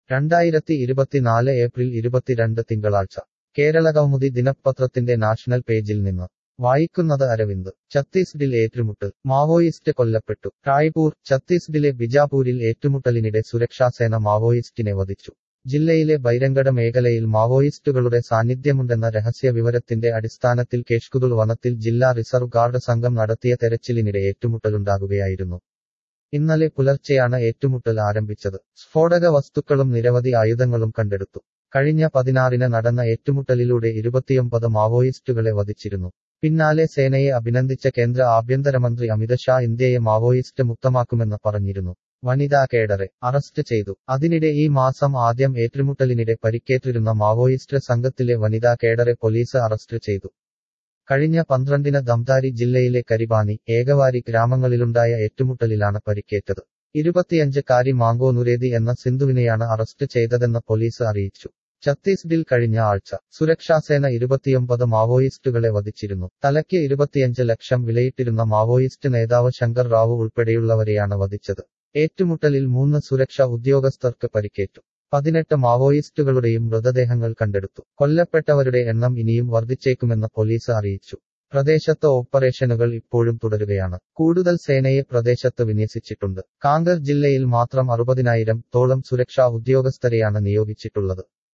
രണ്ടായിരത്തി ഇരുപത്തിനാല് ഏപ്രിൽ ഇരുപത്തിരണ്ട് തിങ്കളാഴ്ച കേരളകൗമുദി ദിനപത്രത്തിന്റെ നാഷണൽ പേജിൽ നിന്ന് വായിക്കുന്നത് അരവിന്ദ് ഛത്തീസ്ഗഡിൽ ഏറ്റുമുട്ടൽ മാവോയിസ്റ്റ് കൊല്ലപ്പെട്ടു റായ്പൂർ ഛത്തീസ്ഗഡിലെ ബിജാപൂരിൽ ഏറ്റുമുട്ടലിനിടെ സുരക്ഷാസേന മാവോയിസ്റ്റിനെ വധിച്ചു ജില്ലയിലെ ബൈരങ്കട മേഖലയിൽ മാവോയിസ്റ്റുകളുടെ സാന്നിധ്യമുണ്ടെന്ന രഹസ്യ വിവരത്തിന്റെ അടിസ്ഥാനത്തിൽ കേഷ്കുതുൾ വനത്തിൽ ജില്ലാ റിസർവ് ഗാർഡ് സംഘം നടത്തിയ തെരച്ചിലിനിടെ ഏറ്റുമുട്ടലുണ്ടാകുകയായിരുന്നു ഇന്നലെ പുലർച്ചെയാണ് ഏറ്റുമുട്ടൽ ആരംഭിച്ചത് സ്ഫോടക വസ്തുക്കളും നിരവധി ആയുധങ്ങളും കണ്ടെടുത്തു കഴിഞ്ഞ പതിനാറിന് നടന്ന ഏറ്റുമുട്ടലിലൂടെ ഇരുപത്തിയൊമ്പത് മാവോയിസ്റ്റുകളെ വധിച്ചിരുന്നു പിന്നാലെ സേനയെ അഭിനന്ദിച്ച കേന്ദ്ര ആഭ്യന്തരമന്ത്രി അമിത് ഷാ ഇന്ത്യയെ മാവോയിസ്റ്റ് മുക്തമാക്കുമെന്ന് പറഞ്ഞിരുന്നു വനിതാ കേഡറെ അറസ്റ്റ് ചെയ്തു അതിനിടെ ഈ മാസം ആദ്യം ഏറ്റുമുട്ടലിനിടെ പരിക്കേറ്റിരുന്ന മാവോയിസ്റ്റ് സംഘത്തിലെ വനിതാ കേഡറെ പോലീസ് അറസ്റ്റ് ചെയ്തു കഴിഞ്ഞ പന്ത്രണ്ടിന് ദംതാരി ജില്ലയിലെ കരിബാനി ഏകവാരി ഗ്രാമങ്ങളിലുണ്ടായ ഏറ്റുമുട്ടലിലാണ് പരിക്കേറ്റത് ഇരുപത്തിയഞ്ചുകാരി മാങ്കോ നുരേതി എന്ന സിന്ധുവിനെയാണ് അറസ്റ്റ് ചെയ്തതെന്ന് പോലീസ് അറിയിച്ചു ഛത്തീസ്ഗഡിൽ കഴിഞ്ഞ ആഴ്ച സുരക്ഷാസേന ഇരുപത്തിയൊമ്പത് മാവോയിസ്റ്റുകളെ വധിച്ചിരുന്നു തലയ്ക്ക് ഇരുപത്തിയഞ്ച് ലക്ഷം വിലയിട്ടിരുന്ന മാവോയിസ്റ്റ് നേതാവ് ശങ്കർ റാവു ഉൾപ്പെടെയുള്ളവരെയാണ് വധിച്ചത് ഏറ്റുമുട്ടലിൽ മൂന്ന് സുരക്ഷാ ഉദ്യോഗസ്ഥർക്ക് പരിക്കേറ്റു പതിനെട്ട് മാവോയിസ്റ്റുകളുടെയും മൃതദേഹങ്ങൾ കണ്ടെടുത്തു കൊല്ലപ്പെട്ടവരുടെ എണ്ണം ഇനിയും വർദ്ധിച്ചേക്കുമെന്ന് പോലീസ് അറിയിച്ചു പ്രദേശത്ത് ഓപ്പറേഷനുകൾ ഇപ്പോഴും തുടരുകയാണ് കൂടുതൽ സേനയെ പ്രദേശത്ത് വിന്യസിച്ചിട്ടുണ്ട് കാങ്കർ ജില്ലയിൽ മാത്രം അറുപതിനായിരം തോളം സുരക്ഷാ ഉദ്യോഗസ്ഥരെയാണ് നിയോഗിച്ചിട്ടുള്ളത്